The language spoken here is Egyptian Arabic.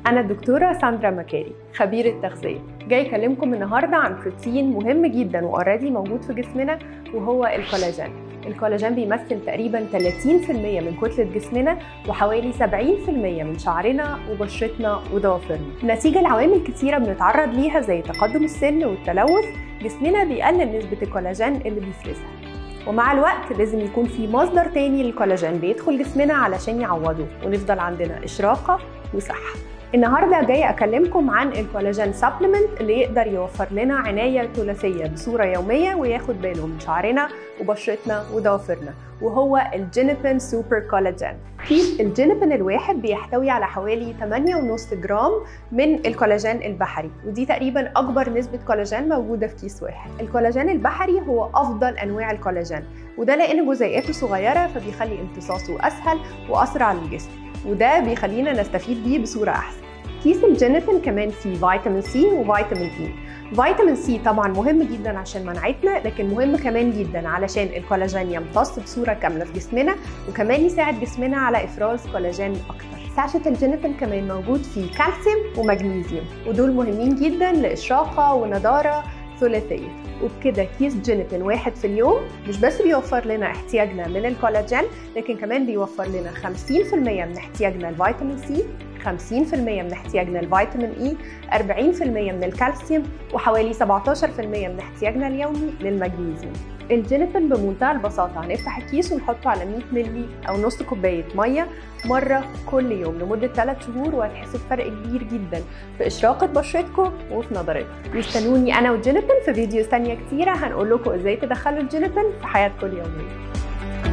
أنا الدكتورة ساندرا مكاري خبيرة تغذية جاي أكلمكم النهاردة عن بروتين مهم جدا وأوريدي موجود في جسمنا وهو الكولاجين الكولاجين بيمثل تقريبا 30% من كتلة جسمنا وحوالي 70% من شعرنا وبشرتنا وضوافرنا نتيجة لعوامل كتيرة بنتعرض ليها زي تقدم السن والتلوث جسمنا بيقلل نسبة الكولاجين اللي بيفرزها ومع الوقت لازم يكون في مصدر تاني للكولاجين بيدخل جسمنا علشان يعوضه ونفضل عندنا إشراقة وصحة النهارده جاي اكلمكم عن الكولاجين سبلمنت اللي يقدر يوفر لنا عنايه ثلاثيه بصوره يوميه وياخد باله من شعرنا وبشرتنا وضوافرنا وهو الجينيبين سوبر كولاجين كيس الجينيبين الواحد بيحتوي على حوالي 8.5 جرام من الكولاجين البحري ودي تقريبا اكبر نسبه كولاجين موجوده في كيس واحد الكولاجين البحري هو افضل انواع الكولاجين وده لان جزيئاته صغيره فبيخلي امتصاصه اسهل واسرع للجسم وده بيخلينا نستفيد بيه بصوره احسن كيس الجينيبين كمان فيه فيتامين سي وفيتامين اي فيتامين سي طبعا مهم جدا عشان مناعتنا لكن مهم كمان جدا علشان الكولاجين يمتص بصوره كامله في جسمنا وكمان يساعد جسمنا على افراز كولاجين اكتر ساشة الجينيبين كمان موجود فيه كالسيوم ومغنيسيوم ودول مهمين جدا لاشراقه ونضاره ثلاثيه وبكده كيس جينيبين واحد في اليوم مش بس بيوفر لنا احتياجنا من الكولاجين لكن كمان بيوفر لنا 50% من احتياجنا الفيتامين سي 50% من احتياجنا الفيتامين اي 40% من الكالسيوم وحوالي 17% من احتياجنا اليومي للمغنيسيوم الجينيبين بمنتهى البساطة هنفتح الكيس ونحطه على 100 مللي أو نص كوباية مية مرة كل يوم لمدة 3 شهور وهتحسوا بفرق كبير جدا في إشراقة بشرتكم وفي نضارتكم واستنوني أنا والجينيبين في فيديوز تانية كتيرة هنقول لكم إزاي تدخلوا الجينيبين في حياتكم اليومية